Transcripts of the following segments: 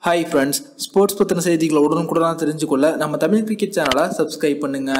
hi friends sports பற்றின செய்திகளை உடனுக்குடனாக தெரிஞ்சுக்கொள்ள நம்ம தமிழ் கிரிக்கெட் சேனலை சப்ஸ்கிரைப் பண்ணுங்க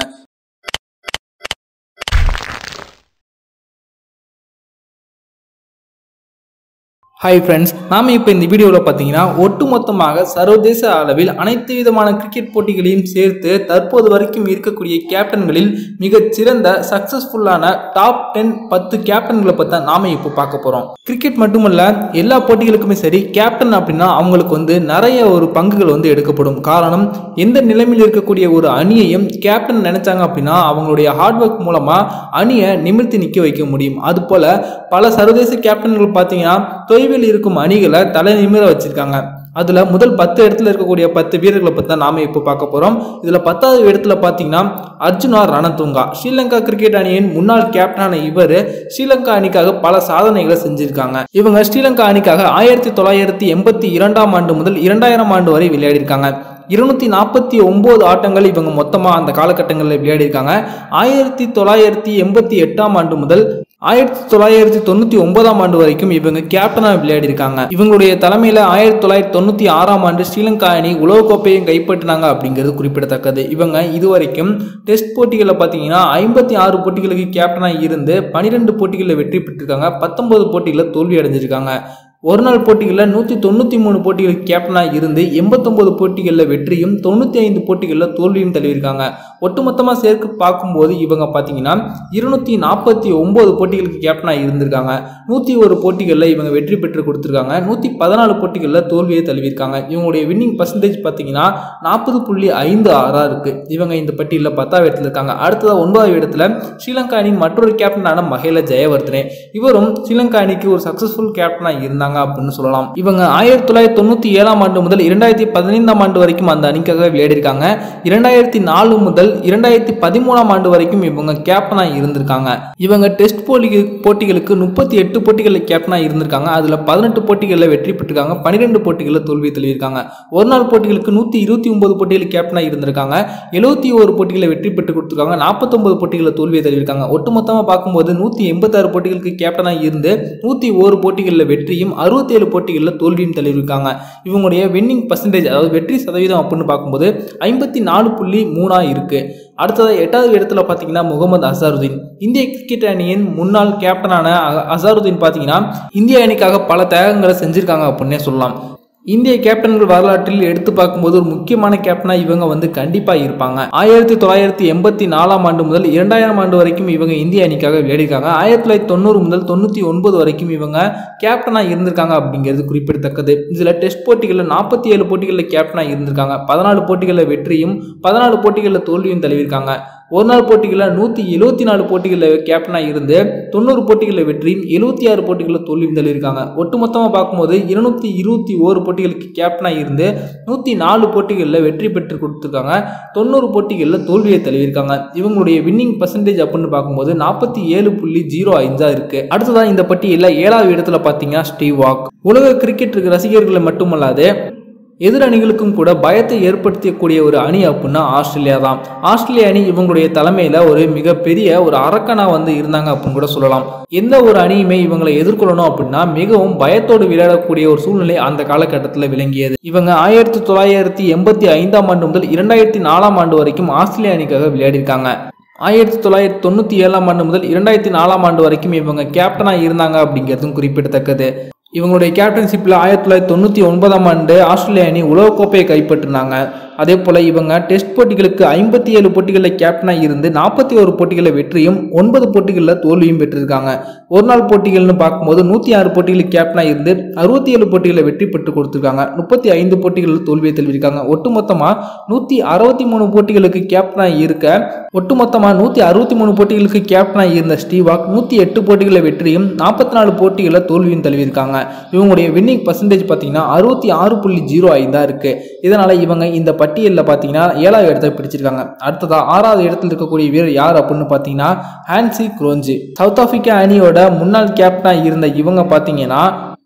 ஹாய் ஃப்ரெண்ட்ஸ் நாம் இப்போ இந்த வீடியோவில் பார்த்தீங்கன்னா ஒட்டுமொத்தமாக சர்வதேச அளவில் அனைத்து விதமான கிரிக்கெட் போட்டிகளையும் சேர்த்து தற்போது வரைக்கும் இருக்கக்கூடிய கேப்டன்களில் மிகச் சிறந்த சக்ஸஸ்ஃபுல்லான டாப் டென் பத்து கேப்டன்களை பற்றி தான் நாம் இப்போ பார்க்க போகிறோம் கிரிக்கெட் மட்டுமல்ல எல்லா போட்டிகளுக்குமே சரி கேப்டன் அப்படின்னா அவங்களுக்கு வந்து நிறைய ஒரு பங்குகள் வந்து எடுக்கப்படும் காரணம் எந்த நிலைமையில் இருக்கக்கூடிய ஒரு அணியையும் கேப்டன் நினைச்சாங்க அப்படின்னா அவங்களுடைய ஹார்ட் ஒர்க் மூலமாக அணியை நிமிர்த்தி நிற்க வைக்க முடியும் அதுபோல் பல சர்வதேச கேப்டன்கள் பார்த்தீங்கன்னா தொய்வில் இருக்கும் அணிகளை தலை நிமிர வச்சிருக்காங்க அதில் முதல் பத்து இடத்துல இருக்கக்கூடிய பத்து வீரர்களை பற்றி தான் நாம இப்போ பார்க்க போகிறோம் இதில் பத்தாவது இடத்துல பார்த்தீங்கன்னா அர்ஜுனா ரணதுங்கா ஸ்ரீலங்கா கிரிக்கெட் அணியின் முன்னாள் கேப்டனான இவர் ஸ்ரீலங்கா அணிக்காக பல சாதனைகளை செஞ்சிருக்காங்க இவங்க ஸ்ரீலங்கா அணிக்காக ஆயிரத்தி தொள்ளாயிரத்தி எண்பத்தி இரண்டாம் ஆண்டு முதல் இரண்டாயிரம் ஆண்டு வரை விளையாடிருக்காங்க இருநூத்தி நாற்பத்தி ஒன்பது ஆட்டங்கள் இவங்க மொத்தமாக அந்த காலகட்டங்களில் விளையாடிருக்காங்க ஆயிரத்தி தொள்ளாயிரத்தி எண்பத்தி எட்டாம் ஆண்டு முதல் ஆயிரத்தி தொள்ளாயிரத்தி தொண்ணூற்றி ஒன்பதாம் ஆண்டு வரைக்கும் இவங்க கேப்டனாக விளையாடிருக்காங்க இவங்களுடைய தலைமையில் ஆயிரத்தி தொள்ளாயிரத்தி தொண்ணூற்றி ஆறாம் ஆண்டு ஸ்ரீலங்கா அணி உலகக்கோப்பையும் கைப்பற்றினாங்க அப்படிங்கிறது குறிப்பிடத்தக்கது இவங்க இதுவரைக்கும் டெஸ்ட் போட்டிகளில் பார்த்தீங்கன்னா ஐம்பத்தி ஆறு போட்டிகளுக்கு கேப்டனாக இருந்து பனிரெண்டு போட்டிகளில் வெற்றி பெற்றிருக்காங்க பத்தொன்பது போட்டிகளில் தோல்வி அடைஞ்சிருக்காங்க ஒரு நாள் போட்டிகளில் நூற்றி தொண்ணூற்றி மூணு போட்டிகளுக்கு கேப்டனாக இருந்து எண்பத்தொம்போது போட்டிகளில் வெற்றியும் தொண்ணூற்றி ஐந்து போட்டிகளில் தோல்வியும் தழுவிருக்காங்க ஒட்டுமொத்தமாக சேர்க்க பார்க்கும்போது இவங்க பார்த்தீங்கன்னா இருநூத்தி நாற்பத்தி ஒம்பது போட்டிகளுக்கு கேப்டனாக இருந்திருக்காங்க நூற்றி ஒரு போட்டிகளில் இவங்க வெற்றி பெற்று கொடுத்துருக்காங்க நூற்றி பதினாலு போட்டிகளில் தோல்வியை தழுவிருக்காங்க இவங்களுடைய வின்னிங் பர்சன்டேஜ் பார்த்தீங்கன்னா நாற்பது புள்ளி ஐந்து ஆறாக இருக்குது இவங்க இந்த பட்டியலில் பத்தாவது இடத்துல இருக்காங்க அடுத்ததாக ஒன்பதாவது இடத்துல ஸ்ரீலங்கா அணியின் மற்றொரு கேப்டனான மகேல ஜெயவர்தனே இவரும் ஸ்ரீலங்கா அணிக்கு ஒரு சக்ஸஸ்ஃபுல் கேப்டனாக இருந்தாங்க அப்படின்னு சொல்லலாம் இவங்க ஆயிரத்தி தொள்ளாயிரத்தி தொண்ணூற்றி ஏழாம் ஆண்டு முதல் இரண்டாயிரத்தி பதினைந்தாம் ஆண்டு வரைக்கும் அந்த அணிக்காக விளையாடிருக்காங்க இரண்டாயிரத்தி நாலு முதல் இரண்டாயிரத்தி பதிமூணாம் ஆண்டு வரைக்கும் இவங்க கேப்டனாக இருந்திருக்காங்க இவங்க டெஸ்ட் போட்டி போட்டிகளுக்கு முப்பத்தி எட்டு போட்டிகளில் கேப்டனாக இருந்திருக்காங்க அதில் பதினெட்டு போட்டிகளில் வெற்றி பெற்றிருக்காங்க பன்னிரெண்டு போட்டிகளில் தோல்வி தழுவிருக்காங்க ஒரு நாள் போட்டிகளுக்கு நூற்றி இருபத்தி ஒன்பது போட்டிகளில் கேப்டனாக இருந்திருக்காங்க எழுபத்தி ஒரு போட்டிகளில் வெற்றி பெற்று கொடுத்துருக்காங்க நாற்பத்தொன்பது போட்டிகளில் தோல்வியை தழுவிருக்காங்க ஒட்டுமொத்தமாக பார்க்கும்போது நூற்றி எண்பத்தாறு போட்டிகளுக்கு கேப்டனாக இருந்து நூற்றி ஒரு போட்டிகளில் வெற்றியும் அறுபத்தி ஏழு போட்டிகளில் தோல்வியும் தழுவிருக்காங்க இவங்களுடைய வின்னிங் பர்சன்டேஜ் அதாவது வெற்றி சதவீதம் அப்படின்னு பார்க்கும்போது ஐம்பத்தி நாலு புள்ளி மூணாக இருக்கு அடுத்தது எட்டாவது இடத்துல பார்த்தீங்கன்னா முகமது அசாருதீன் இந்திய கிரிக்கெட் அணியின் முன்னாள் கேப்டனான அ- அசாருதீன் பார்த்தீங்கன்னா இந்திய அணிக்காக பல தியாகங்களை செஞ்சிருக்காங்க அப்படின்னே சொல்லலாம் இந்திய கேப்டன்கள் வரலாற்றில் எடுத்து பார்க்கும்போது ஒரு முக்கியமான கேப்டனா இவங்க வந்து கண்டிப்பா இருப்பாங்க ஆயிரத்தி தொள்ளாயிரத்தி எண்பத்தி நாலாம் ஆண்டு முதல் இரண்டாயிரம் ஆண்டு வரைக்கும் இவங்க இந்திய அணிக்காக விளையாடிருக்காங்க ஆயிரத்தி தொள்ளாயிரத்தி தொண்ணூறு முதல் தொண்ணூத்தி ஒன்பது வரைக்கும் இவங்க கேப்டனா இருந்திருக்காங்க அப்படிங்கிறது குறிப்பிடத்தக்கது இதுல டெஸ்ட் போட்டிகளில் நாற்பத்தி ஏழு போட்டிகளில் கேப்டனா இருந்திருக்காங்க பதினாலு போட்டிகளில் வெற்றியும் பதினாலு போட்டிகளில் தோல்வியும் தழுவிருக்காங்க ஒரு நாள் போட்டிகளில் நூற்றி எழுபத்தி நாலு போட்டிகளில் கேப்டனாக இருந்து தொண்ணூறு போட்டிகளில் வெற்றியும் எழுபத்தி ஆறு போட்டிகளில் தோல்வியும் தள்ளியிருக்காங்க ஒட்டுமொத்தமாக பார்க்கும்போது இருநூத்தி இருபத்தி ஓரு போட்டிகளுக்கு கேப்டனாக இருந்து நூற்றி நாலு போட்டிகளில் வெற்றி பெற்று கொடுத்துருக்காங்க தொண்ணூறு போட்டிகளில் தோல்வியை தழுவியிருக்காங்க இவங்களுடைய வின்னிங் பர்சன்டேஜ் அப்படின்னு பார்க்கும்போது நாற்பத்தி ஏழு புள்ளி ஜீரோ ஐந்தா இருக்கு அடுத்ததான் இந்த பட்டியலில் ஏழாவது இடத்துல பார்த்தீங்கன்னா ஸ்டீவ் வாக் உலக கிரிக்கெட் ரசிகர்களை மட்டுமல்லாது எதிர் அணிகளுக்கும் கூட பயத்தை ஏற்படுத்தக்கூடிய ஒரு அணி அப்படின்னா ஆஸ்திரேலியா தான் ஆஸ்திரேலிய அணி இவங்களுடைய தலைமையில் ஒரு மிகப்பெரிய ஒரு அரக்கனா வந்து இருந்தாங்க அப்படின்னு கூட சொல்லலாம் எந்த ஒரு அணியுமே இவங்களை எதிர்கொள்ளணும் அப்படின்னா மிகவும் பயத்தோடு விளையாடக்கூடிய ஒரு சூழ்நிலை அந்த காலகட்டத்தில் விளங்கியது இவங்க ஆயிரத்தி தொள்ளாயிரத்தி எண்பத்தி ஐந்தாம் ஆண்டு முதல் இரண்டாயிரத்தி நாலாம் ஆண்டு வரைக்கும் ஆஸ்திரேலிய அணிக்காக விளையாடிருக்காங்க ஆயிரத்தி தொள்ளாயிரத்தி தொண்ணூற்றி ஏழாம் ஆண்டு முதல் இரண்டாயிரத்தி நாலாம் ஆண்டு வரைக்கும் இவங்க கேப்டனாக இருந்தாங்க அப்படிங்கிறதும் குறிப்பிடத்தக்கது இவங்களுடைய கேப்டன்ஷிப்பில் ஆயிரத்தி தொள்ளாயிரத்தி தொண்ணூற்றி ஒன்பதாம் ஆண்டு ஆஸ்திரேலிய அணி உலகக்கோப்பையை கைப்பற்றினாங்க அதே போல் இவங்க டெஸ்ட் போட்டிகளுக்கு ஐம்பத்தி ஏழு போட்டிகளில் கேப்டனாக இருந்து நாற்பத்தி ஒரு போட்டிகளில் வெற்றியும் ஒன்பது போட்டிகளில் தோல்வியும் பெற்றிருக்காங்க ஒரு நாள் போட்டிகள்னு பார்க்கும்போது நூற்றி ஆறு போட்டிகளில் கேப்டனாக இருந்து அறுபத்தி ஏழு போட்டிகளில் வெற்றி பெற்று கொடுத்துருக்காங்க முப்பத்தி ஐந்து போட்டிகளில் தோல்வியை தழுவிருக்காங்க ஒட்டுமொத்தமாக நூற்றி அறுபத்தி மூணு போட்டிகளுக்கு கேப்டனாக இருக்க ஒட்டுமொத்தமாக நூற்றி அறுபத்தி மூணு போட்டிகளுக்கு கேப்டனாக இருந்த ஸ்டீவாக் நூற்றி எட்டு போட்டிகளில் வெற்றியும் நாற்பத்தி நாலு போட்டிகளில் தோல்வியும் தழுவிருக்காங்க இவங்களுடைய வின்னிங் பர்சன்டேஜ் பார்த்தீங்கன்னா அறுபத்தி ஆறு புள்ளி ஜீரோ ஐந்தா இருக்கு இதனால இவங்க இந்த பட்டியலில் பார்த்தீங்கன்னா ஏழாவது இடத்தை பிடிச்சிருக்காங்க அடுத்ததா ஆறாவது இடத்துல இருக்கக்கூடிய வீரர் யார் அப்படின்னு பார்த்தீங்கன்னா ஹான்சி குரோஞ்சி சவுத் ஆப்பிரிக்கா அணியோட முன்னாள் கேப்டனாக இருந்த இவங்க பார்த்தீங்கன்னா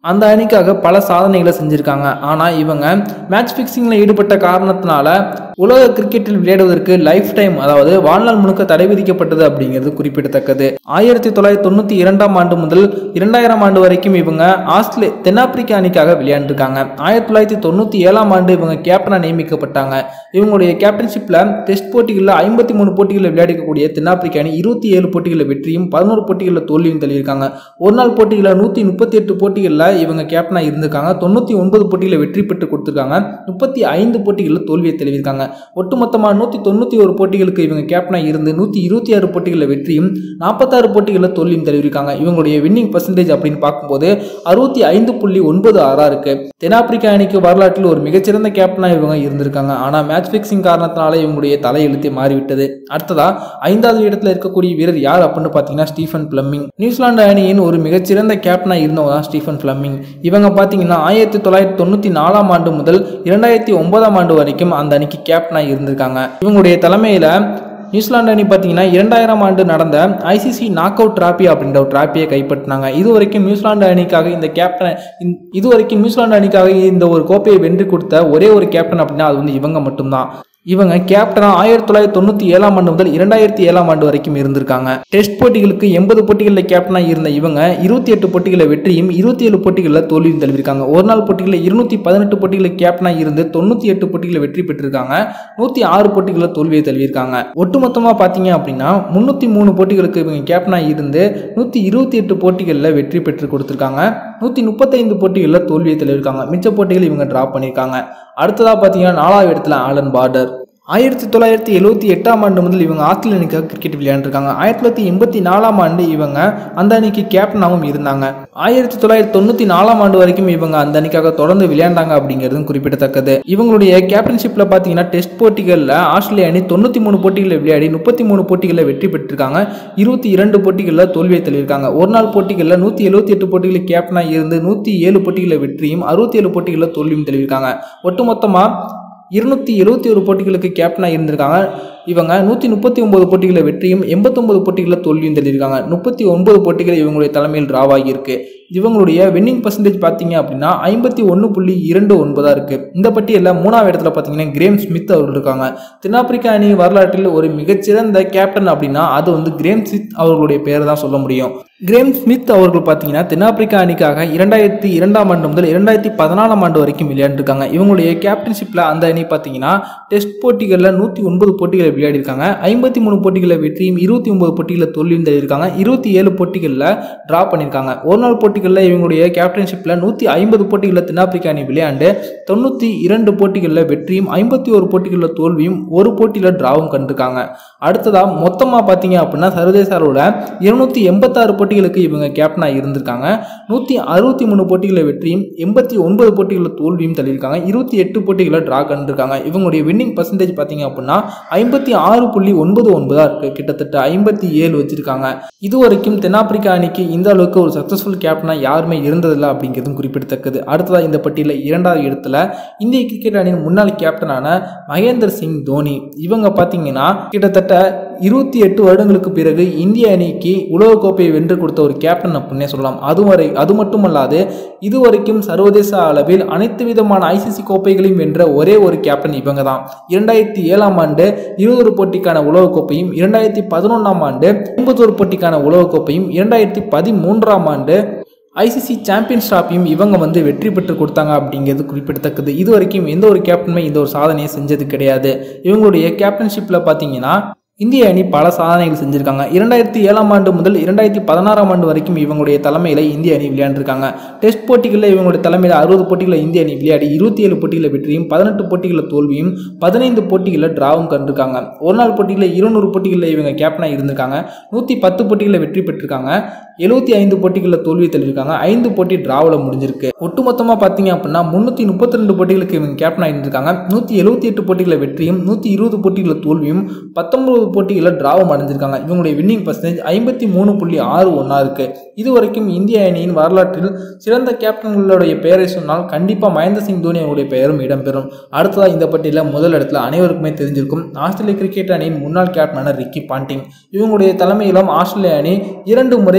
அந்த அணிக்காக பல சாதனைகளை செஞ்சுருக்காங்க ஆனால் இவங்க மேட்ச் ஃபிக்ஸிங்கில் ஈடுபட்ட காரணத்தினால உலக கிரிக்கெட்டில் விளையாடுவதற்கு லைஃப் டைம் அதாவது வாழ்நாள் முழுக்க தடை விதிக்கப்பட்டது அப்படிங்கிறது குறிப்பிடத்தக்கது ஆயிரத்தி தொள்ளாயிரத்தி தொண்ணூற்றி இரண்டாம் ஆண்டு முதல் இரண்டாயிரம் ஆண்டு வரைக்கும் இவங்க ஆஸ்திரே தென்னாப்பிரிக்கா அணிக்காக விளையாண்டுருக்காங்க ஆயிரத்தி தொள்ளாயிரத்தி தொண்ணூற்றி ஏழாம் ஆண்டு இவங்க கேப்டனாக நியமிக்கப்பட்டாங்க இவங்களுடைய கேப்டன்ஷிப்பில் டெஸ்ட் போட்டிகளில் ஐம்பத்தி மூணு போட்டிகளில் விளையாடிக்கக்கூடிய தென்னாப்பிரிக்கா அணி இருபத்தி ஏழு போட்டிகளில் வெற்றியும் பதினோரு போட்டிகளில் தோல்வியும் தள்ளியிருக்காங்க ஒரு நாள் போட்டிகளில் நூற்றி முப்பத்தி எட்டு போட்டிகளில் இவங்க கேப்டனாக இருந்திருக்காங்க தொண்ணூற்றி ஒன்பது போட்டிகளில் வெற்றி பெற்று கொடுத்துருக்காங்க முப்பத்தி ஐந்து போட்டிகளில் தோல்வியை தெளிவிருக்காங்க ஒட்டுமொத்தமாக நூற்றி தொண்ணூற்றி ஒரு போட்டிகளுக்கு இவங்க கேப்டனாக இருந்து நூற்றி இருபத்தி ஆறு போட்டிகளில் வெற்றியும் நாற்பத்தாறு போட்டிகளில் தோல்வியும் தெளிவிருக்காங்க இவங்களுடைய வின்னிங் பர்சன்டேஜ் அப்படின்னு பார்க்கும்போது அறுபத்தி ஐந்து புள்ளி ஒன்பது ஆறா இருக்கு தென்னாப்பிரிக்கா அணிக்கு வரலாற்றில் ஒரு மிகச்சிறந்த கேப்டனாக இவங்க இருந்திருக்காங்க ஆனால் மேட்ச் ஃபிக்ஸிங் காரணத்தினால இவங்களுடைய தலையெழுத்தே மாறிவிட்டது அடுத்ததா ஐந்தாவது இடத்துல இருக்கக்கூடிய வீரர் யார் அப்படின்னு பார்த்தீங்கன்னா ஸ்டீஃபன் பிளம்மிங் நியூசிலாந்து அணியின் ஒரு மிகச்சிறந்த கேப்டனாக இருந்தவங்க தான் ஸ்டீஃபன் பிளம்மிங் இவங்க பார்த்தீங்கன்னா ஆயிரத்தி தொள்ளாயிரத்தி தொண்ணூற்றி நாலாம் ஆண்டு முதல் இரண்டாயிரத்தி ஒன்பதாம் ஆண்டு வரைக்கும் அந்த அணிக்கு கேப்டனாக இருந்திருக்காங்க இவங்களுடைய தலைமையில் நியூசிலாந்து அணி பார்த்தீங்கன்னா இரண்டாயிரம் ஆண்டு நடந்த ஐசிசி நாக் அவுட் டிராபி அப்படின்ற ஒரு டிராபியை கைப்பற்றினாங்க இது வரைக்கும் நியூசிலாந்து அணிக்காக இந்த கேப்டன் இது வரைக்கும் நியூசிலாந்து அணிக்காக இந்த ஒரு கோப்பையை வென்று கொடுத்த ஒரே ஒரு கேப்டன் அப்படின்னா அது வந்து இவங்க மட்டும்தான் இவங்க கேப்டனாக ஆயிரத்தி தொள்ளாயிரத்தி தொண்ணூற்றி ஏழாம் ஆண்டு முதல் இரண்டாயிரத்தி ஏழாம் ஆண்டு வரைக்கும் இருந்திருக்காங்க டெஸ்ட் போட்டிகளுக்கு எண்பது போட்டிகளில் கேப்டனாக இருந்த இவங்க இருபத்தி எட்டு போட்டிகளில் வெற்றியும் இருபத்தி ஏழு போட்டிகளில் தோல்வியும் தழுவிருக்காங்க ஒரு நாள் போட்டிகளில் இருநூத்தி பதினெட்டு போட்டிகளில் கேப்டனாக இருந்து தொண்ணூற்றி எட்டு போட்டிகளில் வெற்றி பெற்றிருக்காங்க நூற்றி ஆறு போட்டிகளில் தோல்வியை தழுவிருக்காங்க ஒட்டுமொத்தமாக பார்த்தீங்க அப்படின்னா முந்நூற்றி மூணு போட்டிகளுக்கு இவங்க கேப்டனாக இருந்து நூற்றி இருபத்தி எட்டு போட்டிகளில் வெற்றி பெற்று கொடுத்துருக்காங்க நூற்றி முப்பத்தைந்து போட்டிகளில் தோல்வியை தழுவிருக்காங்க மிச்ச போட்டிகள் இவங்க ட்ராப் பண்ணியிருக்காங்க அடுத்ததாக பார்த்தீங்கன்னா நாலாவது இடத்துல ஆலன் பார்டர் ஆயிரத்தி தொள்ளாயிரத்தி எழுபத்தி எட்டாம் ஆண்டு முதல் இவங்க ஆஸ்திரேலிய அணிக்காக கிரிக்கெட் விளையாண்டுருக்காங்க ஆயிரத்தி தொள்ளாயிரத்தி எண்பத்தி நாலாம் ஆண்டு இவங்க அந்த அணிக்கு கேப்டனாகவும் இருந்தாங்க ஆயிரத்தி தொள்ளாயிரத்தி தொண்ணூற்றி நாலாம் ஆண்டு வரைக்கும் இவங்க அந்த அணிக்காக தொடர்ந்து விளையாண்டாங்க அப்படிங்கிறதும் குறிப்பிடத்தக்கது இவங்களுடைய கேப்டன்ஷிப்பில் பார்த்தீங்கன்னா டெஸ்ட் போட்டிகளில் ஆஸ்திரேலிய அணி தொண்ணூற்றி மூணு போட்டிகளில் விளையாடி முப்பத்தி மூணு போட்டிகளில் வெற்றி பெற்றிருக்காங்க இருபத்தி இரண்டு போட்டிகளில் தோல்வியை தள்ளியிருக்காங்க ஒரு நாள் போட்டிகளில் நூற்றி எழுபத்தி எட்டு போட்டிகளில் கேப்டனாக இருந்து நூற்றி ஏழு போட்டிகளில் வெற்றியும் அறுபத்தி ஏழு போட்டிகளில் தோல்வியும் தள்ளியிருக்காங்க ஒட்டுமொத்தமாக இருநூத்தி எழுபத்தி ஒரு போட்டிகளுக்கு கேப்டனாக இருந்திருக்காங்க இவங்க நூற்றி முப்பத்தி ஒன்பது போட்டிகளில் வெற்றியும் எண்பத்தொன்பது போட்டிகளில் தோல்வியும் தெரிவிக்காங்க முப்பத்தி ஒன்பது போட்டிகள் இவங்களுடைய தலைமையில் டிராவ் ஆகியிருக்கு இவங்களுடைய வின்னிங் பர்சன்டேஜ் பார்த்தீங்க அப்படின்னா ஐம்பத்தி ஒன்று புள்ளி இரண்டு ஒன்பதாக இருக்குது இந்த பட்டியலில் மூணாவது இடத்துல பார்த்தீங்கன்னா கிரேம் ஸ்மித் அவர்கள் இருக்காங்க தென்னாப்பிரிக்கா அணி வரலாற்றில் ஒரு மிகச்சிறந்த கேப்டன் அப்படின்னா அது வந்து கிரேம் ஸ்மித் அவர்களுடைய பேரை தான் சொல்ல முடியும் கிரேம் ஸ்மித் அவர்கள் பார்த்தீங்கன்னா தென்னாப்பிரிக்கா அணிக்காக இரண்டாயிரத்தி இரண்டாம் ஆண்டு முதல் இரண்டாயிரத்தி பதினாலாம் ஆண்டு வரைக்கும் விளையாண்டுருக்காங்க இவங்களுடைய கேப்டன்ஷிப்பில் அந்த அணி பார்த்தீங்கன்னா டெஸ்ட் போட்டிகளில் நூற்றி ஒன்பது போட்டிகளை விளையாடிருக்காங்க ஐம்பத்தி மூணு போட்டிகளில் வெற்றியும் இருபத்தி ஒன்பது போட்டிகளில் தோல்வியும் தள்ளியிருக்காங்க இருபத்தி ஏழு போட்டிகளில் ட்ரா பண்ணியிருக்காங்க ஒரு நாள் போட்டிகளில் இவங்களுடைய கேப்டன்ஷிப்பில் நூற்றி ஐம்பது போட்டிகளில் தென்னாப்பிரிக்கா அணி விளையாண்டு தொண்ணூற்றி இரண்டு போட்டிகளில் வெற்றியும் ஐம்பத்தி ஒரு போட்டிகளில் தோல்வியும் ஒரு போட்டியில் டிராவும் கண்டிருக்காங்க அடுத்ததாக மொத்தமாக பார்த்தீங்க அப்படின்னா சர்வதேச அளவில் இருநூத்தி எண்பத்தாறு போட்டிகளுக்கு இவங்க கேப்டனாக இருந்திருக்காங்க நூற்றி அறுபத்தி மூணு போட்டிகளில் வெற்றியும் எண்பத்தி ஒன்பது போட்டிகளில் தோல்வியும் தள்ளியிருக்காங்க இருபத்தி எட்டு போட்டிகளை ட்ரா கண்டிருக்காங்க இவங்களுடைய வின்னிங் பர்சன்டேஜ் பார்த்தீங்க அப்படின்னா ஐம்பத்தி ஆறு புள்ளி ஒன்பது ஒன்பதாக இருக்குது கிட்டத்தட்ட ஐம்பத்தி ஏழு வச்சிருக்காங்க இது வரைக்கும் தென்னாப்பிரிக்கா அணிக்கு இந்த அளவுக்கு ஒரு சக்ஸஸ்ஃபுல் கேப்டனாக யாருமே இருந்ததில்லை அப்படிங்கிறதும் குறிப்பிடத்தக்கது அடுத்ததாக இந்த பட்டியலில் இரண்டாவது இடத்துல இந்திய கிரிக்கெட் அணியின் முன்னாள் கேப்டனான மகேந்தர் சிங் தோனி இவங்க பார்த்தீங்கன்னா கிட்டத்தட்ட இருபத்தி எட்டு வருடங்களுக்கு பிறகு இந்திய அணிக்கு உலகக்கோப்பையை வென்று கொடுத்த ஒரு கேப்டன் அப்படின்னே சொல்லலாம் அதுவரை அது மட்டுமல்லாது இதுவரைக்கும் சர்வதேச அளவில் அனைத்து விதமான ஐசிசி கோப்பைகளையும் வென்ற ஒரே ஒரு கேப்டன் இவங்க தான் இரண்டாயிரத்தி ஏழாம் ஆண்டு இருபது போட்டிக்கான உலகக்கோப்பையும் இரண்டாயிரத்தி பதினொன்றாம் ஆண்டு ஐம்பத்தோரு போட்டிக்கான உலகக்கோப்பையும் இரண்டாயிரத்தி பதிமூன்றாம் ஆண்டு ஐசிசி சாம்பியன்ஸ் டிராஃபியும் இவங்க வந்து வெற்றி பெற்று கொடுத்தாங்க அப்படிங்கிறது குறிப்பிடத்தக்கது இது வரைக்கும் எந்த ஒரு கேப்டனுமே இந்த ஒரு சாதனையை செஞ்சது கிடையாது இவங்களுடைய கேப்டன்ஷிப்பில் பார்த்தீங்கன்னா இந்திய அணி பல சாதனைகள் செஞ்சிருக்காங்க இரண்டாயிரத்தி ஏழாம் ஆண்டு முதல் இரண்டாயிரத்தி பதினாறாம் ஆண்டு வரைக்கும் இவங்களுடைய தலைமையில் இந்திய அணி விளையாண்டுருக்காங்க டெஸ்ட் போட்டிகளில் இவங்களுடைய தலைமையில் அறுபது போட்டிகளில் இந்திய அணி விளையாடி இருபத்தி ஏழு போட்டிகளில் வெற்றியும் பதினெட்டு போட்டிகளில் தோல்வியும் பதினைந்து போட்டிகளில் டிராவும் கண்டிருக்காங்க ஒரு நாள் போட்டிகளில் இருநூறு போட்டிகளில் இவங்க கேப்டனாக இருந்திருக்காங்க நூற்றி பத்து போட்டிகளில் வெற்றி பெற்றிருக்காங்க எழுபத்தி ஐந்து போட்டிகளில் தோல்வி தள்ளியிருக்காங்க ஐந்து போட்டி டிராவில் முடிஞ்சிருக்கு ஒட்டுமொத்தமாக பார்த்தீங்க அப்படின்னா முந்நூற்றி முப்பத்தி ரெண்டு போட்டிகளுக்கு இவங்க கேப்டனாக இருந்திருக்காங்க நூற்றி எழுபத்தி எட்டு போட்டிகளில் வெற்றியும் நூற்றி இருபது போட்டிகளில் தோல்வியும் பத்தொன்பது போட்டிகளில் டிராவும் அடைஞ்சிருக்காங்க இவங்களுடைய வின்னிங் பர்சன்டேஜ் ஐம்பத்தி மூணு புள்ளி ஆறு ஒன்றா இருக்கு இது வரைக்கும் இந்திய அணியின் வரலாற்றில் சிறந்த கேப்டன்களுடைய பெயரை சொன்னால் கண்டிப்பாக மகேந்திர சிங் தோனி அவருடைய பெயரும் இடம்பெறும் அடுத்ததாக இந்த பட்டியலில் முதல் இடத்துல அனைவருக்குமே தெரிஞ்சிருக்கும் ஆஸ்திரேலிய கிரிக்கெட் அணியின் முன்னாள் கேப்டனான ரிக்கி பாண்டிங் இவங்களுடைய தலைமையிலும் ஆஸ்திரேலிய அணி இரண்டு முறை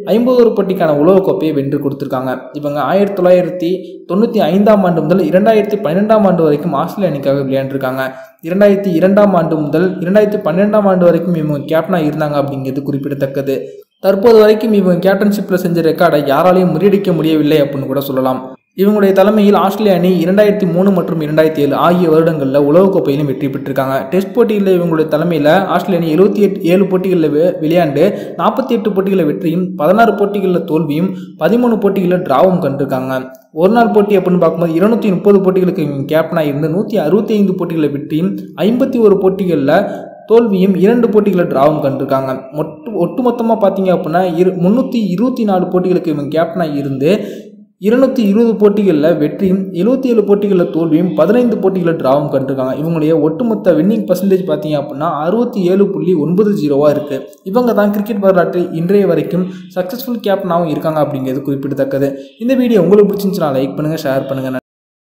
ஐம்பது போட்டிக்கான உலகக்கோப்பையை வென்று கொடுத்துருக்காங்க இவங்க ஆயிரத்தி தொள்ளாயிரத்தி தொண்ணூற்றி ஐந்தாம் ஆண்டு முதல் இரண்டாயிரத்தி பன்னிரெண்டாம் ஆண்டு வரைக்கும் ஆஸ்திரேலிய அணிக்காக விளையாண்டுருக்காங்க இரண்டாயிரத்தி இரண்டாம் ஆண்டு முதல் இரண்டாயிரத்தி பன்னிரெண்டாம் ஆண்டு வரைக்கும் இவங்க கேப்டனாக இருந்தாங்க அப்படிங்கிறது குறிப்பிடத்தக்கது தற்போது வரைக்கும் இவங்க கேப்டன்ஷிப்பில் செஞ்ச ரெக்கார்டை யாராலையும் முறியடிக்க முடியவில்லை அப்படின்னு கூட சொல்லலாம் இவங்களுடைய தலைமையில் ஆஸ்திரேலிய அணி இரண்டாயிரத்தி மூணு மற்றும் இரண்டாயிரத்தி ஏழு ஆகிய வருடங்களில் உலகக்கோப்பையிலும் வெற்றி பெற்றிருக்காங்க டெஸ்ட் போட்டிகளில் இவங்களுடைய தலைமையில் ஆஸ்திரேலிய அணி எழுபத்தி எட்டு ஏழு போட்டிகளில் வி- விளையாண்டு நாற்பத்தி எட்டு போட்டிகளில் வெற்றியும் பதினாறு போட்டிகளில் தோல்வியும் பதிமூணு போட்டிகளில் டிராவும் கண்டிருக்காங்க ஒரு நாள் போட்டி அப்படின்னு பார்க்கும்போது இருநூத்தி முப்பது போட்டிகளுக்கு இவங்க கேப்டனாக இருந்து நூற்றி அறுபத்தி ஐந்து போட்டிகளில் வெற்றியும் ஐம்பத்தி ஒரு போட்டிகளில் தோல்வியும் இரண்டு போட்டிகளில் டிராவும் கண்டிருக்காங்க மொட்டு ஒட்டுமொத்தமாக பார்த்தீங்க அப்படின்னா இரு முந்நூற்றி இருபத்தி நாலு போட்டிகளுக்கு இவங்க கேப்டனாக இருந்து இருநூத்தி இருபது போட்டிகளில் வெற்றியும் எழுபத்தி ஏழு போட்டிகளில் தோல்வியும் பதினைந்து போட்டிகளில் டிராவும் கண்டிருக்காங்க இவங்களுடைய ஒட்டுமொத்த வின்னிங் பர்சன்டேஜ் பார்த்தீங்க அப்படின்னா அறுபத்தி ஏழு புள்ளி ஒன்பது ஜீரோவாக இருக்குது இவங்க தான் கிரிக்கெட் வரலாற்றில் இன்றைய வரைக்கும் சக்ஸஸ்ஃபுல் கேப்டனாகவும் இருக்காங்க அப்படிங்கிறது குறிப்பிடத்தக்கது இந்த வீடியோ உங்களுக்கு பிடிச்சிருந்துச்சுன்னா லைக் பண்ணுங்கள் ஷேர் பண்ணுங்கள்